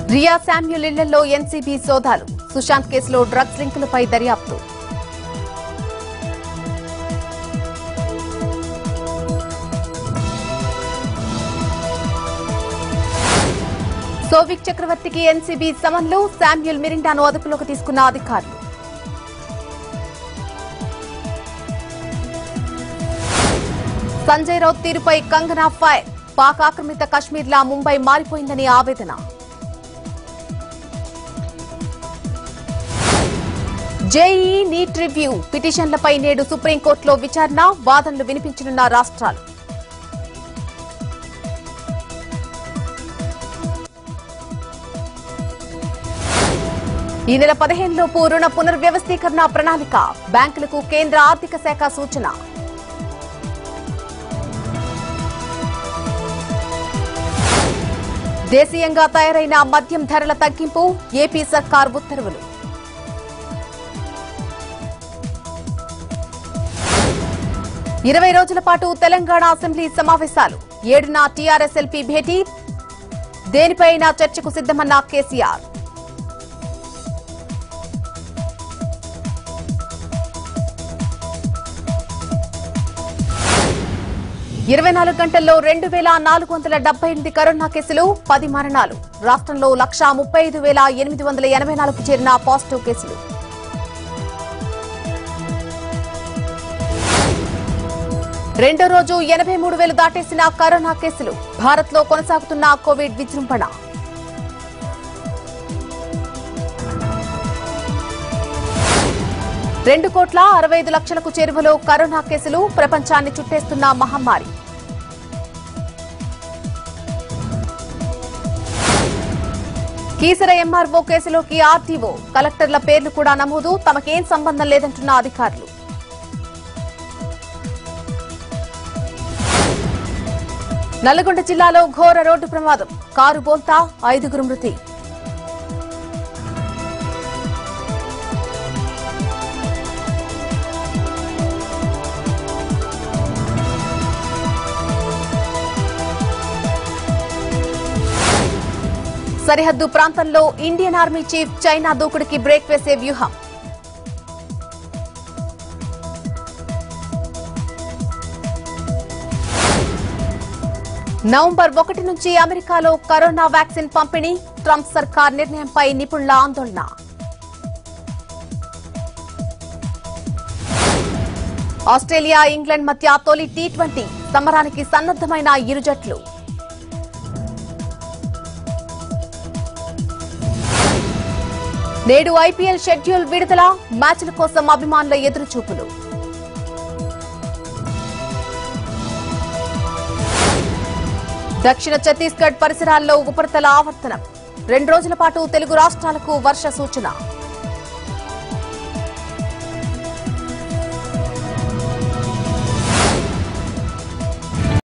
Riya Samuel ఇళ్లలో NCB సోదాలు సుశాంత్ కేసులో డ్రగ్స్ లింకులపై దర్యాప్తు సోవిక్ చక్రవర్తికి ఎన్సీబీ సమన్లు శామ్యుల్ మిరిండాను అదుపులోకి తీసుకున్న అధికారులు సంజయ్ రౌత్ తీరుపై కంగనా ఫైర్ పాక్ ఆక్రమిత కశ్మీర్లా ముంబై మారిపోయిందని ఆవేదన జేఈ నీట్ రివ్యూ పిటిషన్లపై నేడు సుప్రీంకోర్టులో విచారణ వాదనలు వినిపించనున్న రాష్ట్రాలు ఈ నెల పదిహేనులోపు రుణ పునర్వ్యవస్థీకరణ ప్రణాళిక బ్యాంకులకు కేంద్ర ఆర్థిక శాఖ సూచన దేశీయంగా తయారైన మద్యం ధరల తగ్గింపు ఏపీ సర్కార్ ఉత్తర్వులు ఇరవై రోజుల పాటు తెలంగాణ అసెంబ్లీ సమావేశాలు ఏడున టీఆర్ఎస్ ఎల్పీ భేటీ దేనిపైనా చర్చకు సిద్దమన్న కేసీఆర్ ఇరవై నాలుగు గంటల్లో రెండు వేల నాలుగు వందల డెబ్బై ఎనిమిది కరోనా కేసులు పది మరణాలు రాష్ట్రంలో లక్షా ముప్పై ఐదు వేల ఎనిమిది వందల ఎనభై నాలుగు చేరిన పాజిటివ్ కేసులు రెండో రోజు ఎనభై మూడు వేలు దాటేసిన కరోనా కేసులు భారత్లో కొనసాగుతున్న కోవిడ్ విజృంభణ రెండు కోట్ల అరవై ఐదు లక్షలకు చేరువలో కరోనా కేసులు ప్రపంచాన్ని చుట్టేస్తున్న మహమ్మారి కీసర ఎంఆర్ఓ కేసులోకి ఆర్టీఓ కలెక్టర్ల పేర్లు కూడా నమోదు తమకేం సంబంధం లేదంటున్న అధికారులు నల్లగొండ జిల్లాలో ఘోర రోడ్డు ప్రమాదం కారు బోల్తా ఐదుగురు మృతి సరిహద్దు ప్రాంతంలో ఇండియన్ ఆర్మీ చీఫ్ చైనా దూకుడికి బ్రేక్ వేసే వ్యూహం నవంబర్ ఒకటి నుంచి అమెరికాలో కరోనా వ్యాక్సిన్ పంపిణీ ట్రంప్ సర్కార్ నిర్ణయంపై నిపుణుల ఆందోళన ఆస్ట్రేలియా ఇంగ్లాండ్ మధ్య తొలి టీ ట్వంటీ సమరానికి సన్నద్దమైన ఇరు జట్లు నేడు ఐపీఎల్ షెడ్యూల్ విడుదల మ్యాచ్ల కోసం అభిమానుల ఎదురుచూపులు దక్షిణ ఛత్తీస్గఢ్ పరిసరాల్లో ఉపరితల ఆవర్తనం రెండు రోజుల పాటు తెలుగు రాష్ట్రాలకు వర్ష సూచన